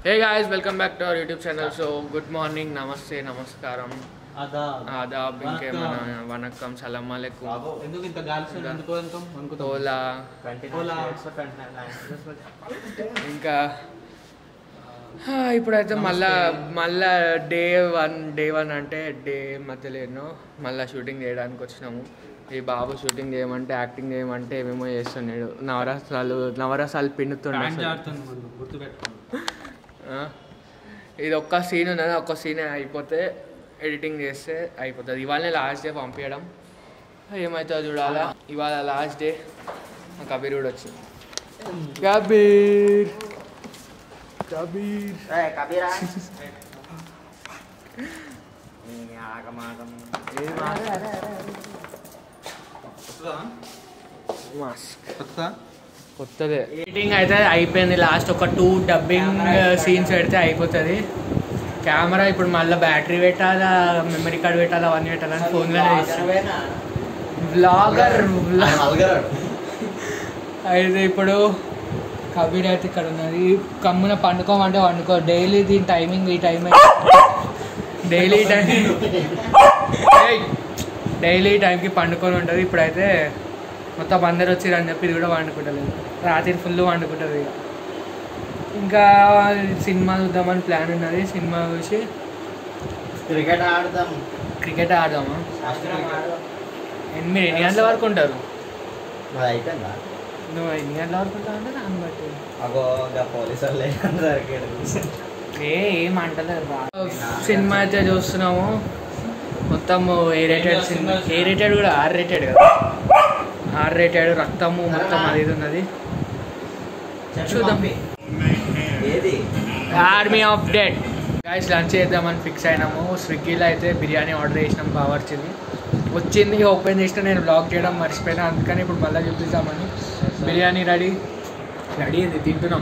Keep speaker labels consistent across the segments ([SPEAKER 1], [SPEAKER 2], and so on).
[SPEAKER 1] Hey guys welcome back to our YouTube channel so good morning నమస్తే నమస్కారం
[SPEAKER 2] ఆదాబ్
[SPEAKER 1] ఆదాబ్ ఇంకేమన్నా
[SPEAKER 2] వనక్కం.
[SPEAKER 1] వనక్కం సలాం అలైకుం
[SPEAKER 2] ఎందుకు ఇంత గాలి వస్తుంది? ఎందుకు వెళ్తాం అనుకుంటాం
[SPEAKER 1] ఓలా
[SPEAKER 2] ఓలా.
[SPEAKER 1] ఇంకా ఆ, ఇప్పుడైతే మళ్ళా మళ్ళా డే వన్ డే వన్ అంటే డే మధ్యలో ఎన్నో మళ్ళా షూటింగ్ చేయడానికి వచ్చినాము ఈ బాబు షూటింగ్ చేయమంటే యాక్టింగ్ చేయమంటే ఏమేమో చేస్తున్నాడు నవరసాలు నవరసాలు పిండుతుండే
[SPEAKER 2] ప్యాంట్
[SPEAKER 1] అసలు.
[SPEAKER 2] జారుతుంది ముందు గుర్తుపెట్టుకోండి
[SPEAKER 1] ఆ, ఇది ఒక్క సీన్ ఉన్నది ఒక్క సీన్ అయిపోతే ఎడిటింగ్ చేస్తే అయిపోతుంది ఇవాళనే లాస్ట్ డే పంపించడం ఏమవుతుందో చూడాలా ఇవాళ లాస్ట్ డే మా కబీర్ కూడా వచ్చింది కబీర్ కబీర్
[SPEAKER 3] కబీరా ఆగమాగం
[SPEAKER 1] మాస్క్ కొత్తదే ఎడిటింగ్ అయితే అయిపోయింది లాస్ట్ ఒక టూ డబ్బింగ్ సీన్స్ పెడితే అయిపోతుంది కెమెరా ఇప్పుడు మళ్ళీ బ్యాటరీ పెట్టాలా మెమరీ కార్డ్ పెట్టాలా అవన్నీ పెట్టాలని ఫోన్లోనే బ్లాగర్ అయితే ఇప్పుడు కబీర్ అయితే ఇక్కడ ఉన్నది కమ్మున పండుకోమంటే వండుకో డైలీ దీని టైమింగ్ ఈ టైం డైలీ టైం డైలీ టైంకి పండుకొని ఉంటుంది ఇప్పుడైతే మొత్తం అందరు వచ్చి అని చెప్పి ఇది కూడా వండుకుంటలేదు రాత్రి ఫుల్ వండుకుంటుంది ఇక ఇంకా సినిమా చూద్దామని ప్లాన్ ఉన్నది సినిమా చూసి
[SPEAKER 3] క్రికెట్ ఆడతాం
[SPEAKER 1] క్రికెట్ ఆడదామా ఎనిమిది ఎన్ని గంటల వరకు ఉంటారు
[SPEAKER 3] మరి అయిపోయిందా
[SPEAKER 1] నువ్వు ఎన్ని గంటల వరకు ఉంటావు అంటే దాన్ని బట్టి
[SPEAKER 3] అగో ఇంకా పోలీసు వాళ్ళు దొరికాడు
[SPEAKER 1] ఏ ఏం అంటలేదు రా సినిమా అయితే చూస్తున్నాము మొత్తం A rated cinema A rated కూడా ఆర్ రేటెడ్ కదా ఆర్ రేటెడ్ రక్తము మొత్తం అది ఇది ఉన్నది చూద్దాం
[SPEAKER 3] ఏది
[SPEAKER 1] army of dead guys lunch చేద్దామని ఫిక్స్ అయినాము స్విగ్గీలో అయితే బిర్యానీ ఆర్డర్ చేసినాం బావర్చింది వచ్చింది ఓపెన్ చేసిన నేను బ్లాక్ చేయడం మర్చిపోయినా అందుకని ఇప్పుడు మళ్ళీ చూపిద్దామని బిర్యానీ రెడీ రెడీ అయింది తింటున్నాం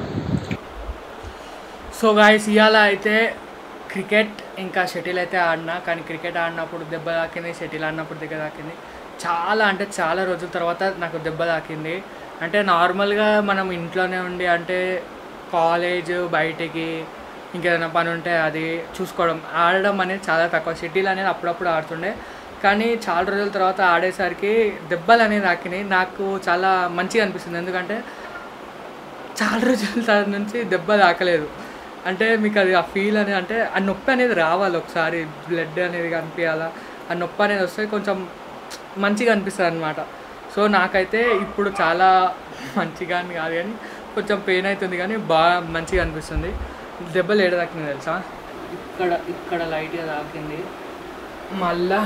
[SPEAKER 1] సో గాయస్ ఇవాళ అయితే క్రికెట్ ఇంకా షటిల్ అయితే ఆడినా కానీ క్రికెట్ ఆడినప్పుడు దెబ్బ తాకింది షటిల్ ఆడినప్పుడు దెబ్బ తాకింది చాలా అంటే చాలా రోజుల తర్వాత నాకు దెబ్బ తాకింది అంటే నార్మల్గా మనం ఇంట్లోనే ఉండి అంటే కాలేజ్ బయటికి ఇంకేదైనా పని ఉంటే అది చూసుకోవడం ఆడడం అనేది చాలా తక్కువ షటిల్ అనేది అప్పుడప్పుడు ఆడుతుండే కానీ చాలా రోజుల తర్వాత ఆడేసరికి దెబ్బలు అనేది తాకినాయి నాకు చాలా మంచిగా అనిపిస్తుంది ఎందుకంటే చాలా రోజుల తర్వాత నుంచి దెబ్బ తాకలేదు అంటే మీకు అది ఆ ఫీల్ అనేది అంటే ఆ నొప్పి అనేది రావాలి ఒకసారి బ్లడ్ అనేది కనిపించాలా ఆ నొప్పి అనేది వస్తే కొంచెం మంచిగా అనిపిస్తుంది అనమాట సో నాకైతే ఇప్పుడు చాలా మంచిగా అని కాదు కానీ కొంచెం పెయిన్ అవుతుంది కానీ బాగా మంచిగా అనిపిస్తుంది దెబ్బలు ఏడ తాకింది తెలుసా ఇక్కడ ఇక్కడ లైట్గా తాకింది మళ్ళా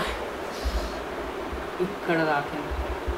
[SPEAKER 1] ఇక్కడ తాకింది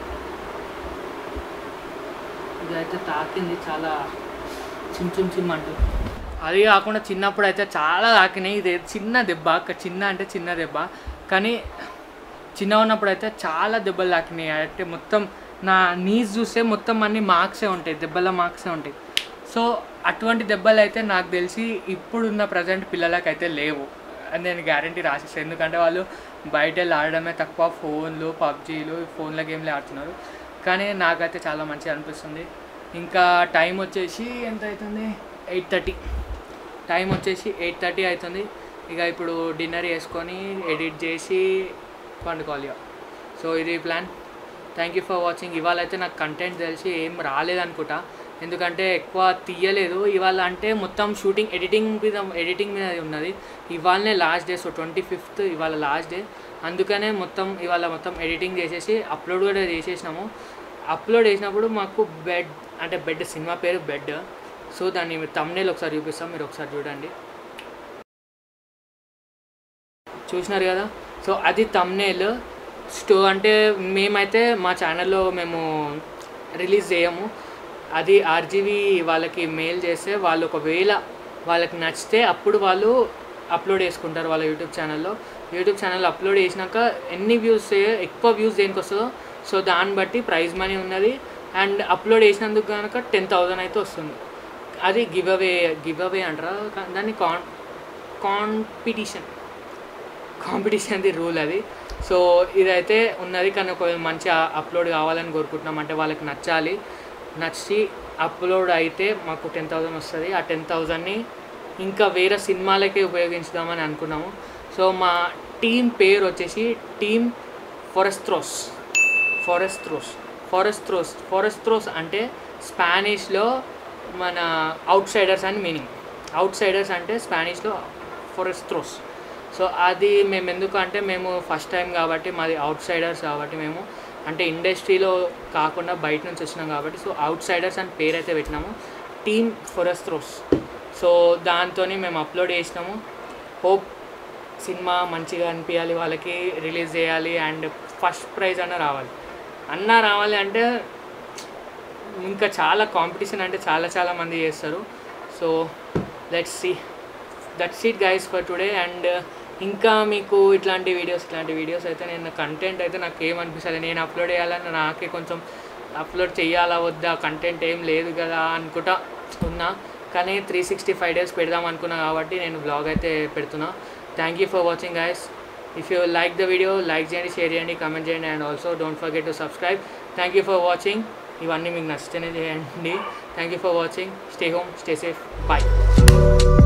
[SPEAKER 1] ఇదైతే తాకింది చాలా చిమ్ చిమ్ చిమ్ అంటూ అది కాకుండా చిన్నప్పుడు అయితే చాలా తాకినాయి ఇది చిన్న దెబ్బ క- చిన్న అంటే చిన్న దెబ్బ కానీ చిన్న ఉన్నప్పుడు అయితే చాలా దెబ్బలు తాకినాయి అంటే మొత్తం నా నీస్ చూస్తే మొత్తం అన్ని మార్క్సే ఉంటాయి దెబ్బల మార్క్సే ఉంటాయి సో అటువంటి దెబ్బలు అయితే నాకు తెలిసి ఇప్పుడున్న ప్రజెంట్ పిల్లలకైతే లేవు అని నేను గ్యారంటీ రాసిస్తాను ఎందుకంటే వాళ్ళు బయట వెళ్ళి ఆడడమే తక్కువ ఫోన్లు పబ్జీలు ఫోన్ల గేమ్లే ఆడుతున్నారు కానీ నాకైతే చాలా మంచిగా అనిపిస్తుంది ఇంకా టైం వచ్చేసి ఎంత అవుతుంది ఎయిట్ థర్టీ టైం వచ్చేసి ఎయిట్ థర్టీ అవుతుంది ఇక ఇప్పుడు డిన్నర్ చేసుకొని ఎడిట్ చేసి పండుకోవాలి ఇక. సో ఇది plan thank you for watching ఇవాళ అయితే నాకు కంటెంట్ తెలిసి ఏం రాలేదనుకుంటా ఎందుకంటే ఎక్కువ తీయలేదు ఇవాళ అంటే మొత్తం షూటింగ్ ఎడిటింగ్ మీద ఎడిటింగ్ మీద ఉన్నది ఇవాళనే last day so twenty fifth ఇవాళ లాస్ట్ డే అందుకనే మొత్తం ఇవాళ మొత్తం ఎడిటింగ్ చేసేసి అప్లోడ్ కూడా చేసేసినాము అప్లోడ్ చేసినప్పుడు మాకు బెడ్ అంటే బెడ్ సినిమా పేరు బెడ్ సో దాన్ని తమ్నేల్ ఒకసారి చూపిస్తాం మీరు ఒకసారి చూడండి చూసినారు కదా సో అది తమ్నేల్ స్టో అంటే మేమైతే మా ఛానల్లో మేము రిలీజ్ చేయము అది ఆర్జీవీ వాళ్ళకి మెయిల్ చేస్తే వాళ్ళు ఒకవేళ వాళ్ళకి నచ్చితే అప్పుడు వాళ్ళు అప్లోడ్ చేసుకుంటారు వాళ్ళ యూట్యూబ్ ఛానల్లో యూట్యూబ్ ఛానల్ అప్లోడ్ చేసినాక ఎన్ని వ్యూస్ ఎక్కువ వ్యూస్ దేనికి వస్తుందో సో దాన్ని బట్టి ప్రైజ్ మనీ ఉన్నది అండ్ అప్లోడ్ చేసినందుకు కనుక టెన్ థౌజండ్ అయితే వస్తుంది అది గివ్ అవే గివ్ అవే అంటారా కా- దాన్ని కాన్ కాంపిటీషన్ కాంపిటీషన్ది రూల్ అది సో ఇదైతే ఉన్నది కానీ ఒకవేళ మంచి అప్లోడ్ కావాలని కోరుకుంటున్నాం అంటే వాళ్ళకి నచ్చాలి నచ్చి అప్లోడ్ అయితే మాకు టెన్ థౌజండ్ వస్తుంది ఆ టెన్ థౌజండ్ని ఇంకా వేరే సినిమాలకే ఉపయోగించుదామని అనుకున్నాము సో మా టీం పేరు వచ్చేసి టీమ్ ఫొరెస్ట్రోస్ ఫారెస్ట్రోస్ ఫారెస్ట్రోస్ ఫారెస్ట్రోస్ అంటే స్పానిష్లో మన అవుట్ సైడర్స్ అని మీనింగ్ అవుట్ సైడర్స్ అంటే స్పానిష్లో ఫారెస్ట్రోస్ సో అది మేము ఎందుకు అంటే మేము ఫస్ట్ టైం కాబట్టి మాది అవుట్ సైడర్స్ కాబట్టి మేము అంటే ఇండస్ట్రీలో కాకుండా బయట నుంచి వచ్చినాం కాబట్టి సో అవుట్ సైడర్స్ అని పేరు అయితే పెట్టినాము టీమ్ ఫొరెస్ట్రోస్ సో దాంతో మేము అప్లోడ్ చేసినాము హోప్ సినిమా మంచిగా అనిపించాలి వాళ్ళకి రిలీజ్ చేయాలి అండ్ ఫస్ట్ ప్రైజ్ అన్న రావాలి అన్న రావాలి అంటే ఇంకా చాలా కాంపిటీషన్ అంటే చాలా చాలా మంది చేస్తారు so let's see that's it guys for today and ఇంకా మీకు ఇట్లాంటి వీడియోస్ ఇట్లాంటి వీడియోస్ అయితే నేను కంటెంట్ అయితే నాకు ఏమనిపిస్తుంది నేను అప్లోడ్ చేయాలని నాకే కొంచెం అప్లోడ్ చేయాలా వద్దా కంటెంట్ ఏం లేదు కదా అనుకుంటా ఉన్నా కానీ త్రీ సిక్స్టీ ఫైవ్ డేస్ పెడదాం అనుకున్నా కాబట్టి నేను బ్లాగ్ అయితే పెడుతున్నా thank you for watching guys if you like the video like చేయండి షేర్ చేయండి కామెంట్ చేయండి and also don't forget to subscribe thank you for watching ఇవన్నీ మీకు నచ్చితేనే చేయండి thank you for watching stay home stay safe bye